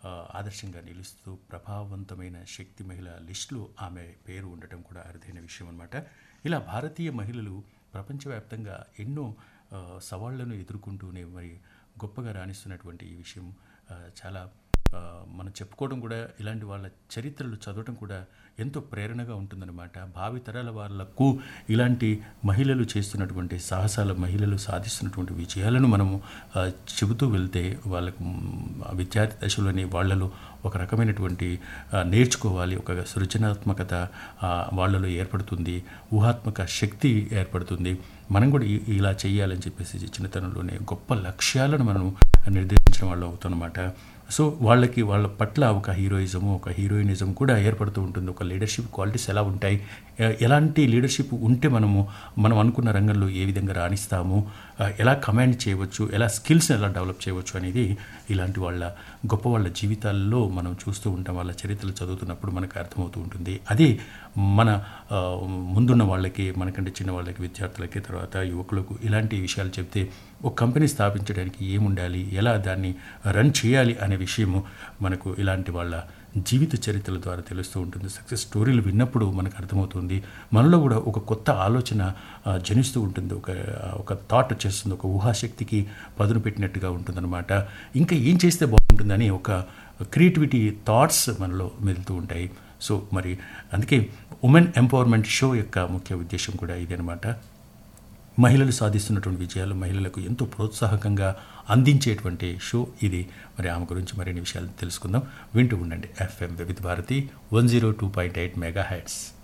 ఆ, ఆదర్శంగా నిలుస్తూ ప్రభావవంతమైన శక్తి మహిళ లిస్టులో ఆమె పేరు ఉండటం కూడా అరుదైన విషయం అనమాట ఇలా భారతీయ మహిళలు ప్రపంచవ్యాప్తంగా ఎన్నో ఆ, సవాళ్లను ఎదుర్కొంటూనే మరి గొప్పగా రాణిస్తున్నటువంటి ఈ విషయం ఆ, చాలా ఆ, మనం చెప్పుకోవడం కూడా ఇలాంటి వాళ్ళ చరిత్రలు చదవటం కూడా ఎంతో ప్రేరణగా ఉంటుందన్నమాట భావి తరాల వాళ్ళకు ఇలాంటి మహిళలు చేస్తున్నటువంటి సాహసాల మహిళలు సాధిస్తున్నటువంటి విజయాలను మనము ఆ, చెబుతూ వెళ్తే వాళ్ళకు మ్, ఆ విద్యార్థి దశలోని వాళ్ళలో ఒక రకమైనటువంటి ఆ, నేర్చుకోవాలి ఒక సృజనాత్మకత ఆ, వాళ్ళలో ఏర్పడుతుంది ఊహాత్మక శక్తి ఏర్పడుతుంది మనం కూడా ఇ- ఇలా చేయాలని చెప్పేసి చిన్నతనంలోనే గొప్ప లక్ష్యాలను మనం నిర్దేశించిన వాళ్ళు అవుతామన్నమాట సో వాళ్ళకి వాళ్ళ పట్ల ఒక హీరోయిజము ఒక హీరోయినిజం కూడా ఏర్పడుతూ ఉంటుంది ఒక లీడర్షిప్ క్వాలిటీస్ ఎలా ఉంటాయి ఎ- ఎలాంటి లీడర్షిప్ ఉంటే మనము మనం అనుకున్న రంగంలో ఏ విధంగా రాణిస్తాము ఆ, ఎలా కమాండ్ చేయవచ్చు ఎలా స్కిల్స్ ఎలా డెవలప్ చేయవచ్చు అనేది ఇలాంటి వాళ్ళ గొప్ప వాళ్ళ జీవితాల్లో మనం చూస్తూ ఉంటాం వాళ్ళ చరిత్రలు చదువుతున్నప్పుడు మనకు అర్థమవుతూ ఉంటుంది అదే మన ఆ, ముందున్న వాళ్ళకి మనకంటే చిన్న వాళ్ళకి విద్యార్థులకి తర్వాత యువకులకు ఇలాంటి విషయాలు చెప్తే ఒక కంపెనీ స్థాపించడానికి ఏముండాలి ఎలా దాన్ని రన్ చేయాలి అనే విషయము మనకు ఇలాంటి వాళ్ళ జీవిత చరిత్రల ద్వారా తెలుస్తూ ఉంటుంది సక్సెస్ స్టోరీలు విన్నప్పుడు మనకు అర్థమవుతుంది మనలో కూడా ఒక కొత్త ఆలోచన ఆ, జనిస్తూ ఉంటుంది ఒక ఒక థాట్ వచ్చేస్తుంది ఒక ఊహాశక్తికి పదును పెట్టినట్టుగా ఉంటుందన్నమాట ఇంకా ఏం చేస్తే బాగుంటుందని ఒక క్రియేటివిటీ థాట్స్ మనలో మెదులుతూ ఉంటాయి సో మరి అందుకే ఉమెన్ ఎంపవర్మెంట్ షో యొక్క ముఖ్య ఉద్దేశం కూడా ఇదనమాట మహిళలు సాధిస్తున్నటువంటి విజయాలు మహిళలకు ఎంతో ప్రోత్సాహకంగా అందించేటువంటి షో ఇది మరి ఆమె గురించి మరిన్ని విషయాలు తెలుసుకుందాం వింటూ ఉండండి FM Vividh Bharati one zero two point eight mega heads